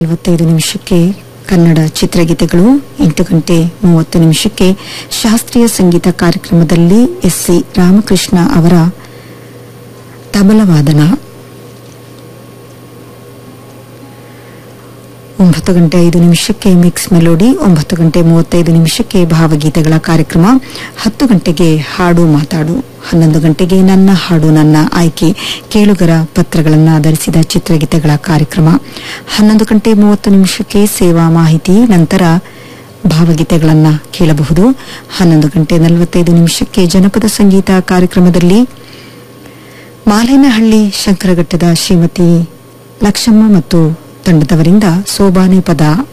ನಲವತ್ತೈದು ನಿಮಿಷಕ್ಕೆ ಕನ್ನಡ ಚಿತ್ರಗೀತೆಗಳು ಎಂಟು ಗಂಟೆ ಮೂವತ್ತು ನಿಮಿಷಕ್ಕೆ ಶಾಸ್ತ್ರೀಯ ಸಂಗೀತ ಕಾರ್ಯಕ್ರಮದಲ್ಲಿ ಎಸ್ ಸಿ ರಾಮಕೃಷ್ಣ ಅವರ ತಬಲವಾದನ ಒಂಬತ್ತು ಗಂಟೆ ಐದು ನಿಮಿಷಕ್ಕೆ ಮಿಕ್ಸ್ ಮೆಲೋಡಿ ಒಂಬತ್ತು ಗಂಟೆ ಮೂವತ್ತೈದು ನಿಮಿಷಕ್ಕೆ ಭಾವಗೀತೆಗಳ ಕಾರ್ಯಕ್ರಮ ಹತ್ತು ಗಂಟೆಗೆ ಹಾಡು ಮಾತಾಡು ಹನ್ನೊಂದು ಗಂಟೆಗೆ ನನ್ನ ಹಾಡು ನನ್ನ ಆಯ್ಕೆ ಕೇಳುಗರ ಪತ್ರಗಳನ್ನು ಆಧರಿಸಿದ ಚಿತ್ರಗೀತೆಗಳ ಕಾರ್ಯಕ್ರಮ ಹನ್ನೊಂದು ಗಂಟೆ ಮೂವತ್ತು ನಿಮಿಷಕ್ಕೆ ಸೇವಾ ಮಾಹಿತಿ ನಂತರ ಭಾವಗೀತೆಗಳನ್ನು ಕೇಳಬಹುದು ಹನ್ನೊಂದು ಗಂಟೆ ನಲವತ್ತೈದು ನಿಮಿಷಕ್ಕೆ ಜನಪದ ಸಂಗೀತ ಕಾರ್ಯಕ್ರಮದಲ್ಲಿ ಮಾಲೇನಹಳ್ಳಿ ಶಂಕರಘಟ್ಟದ ಶ್ರೀಮತಿ ಲಕ್ಷಮ್ಮ ಮತ್ತು ತಂಡದವರಿಂದ ಸೋಬಾನೆ ಪದ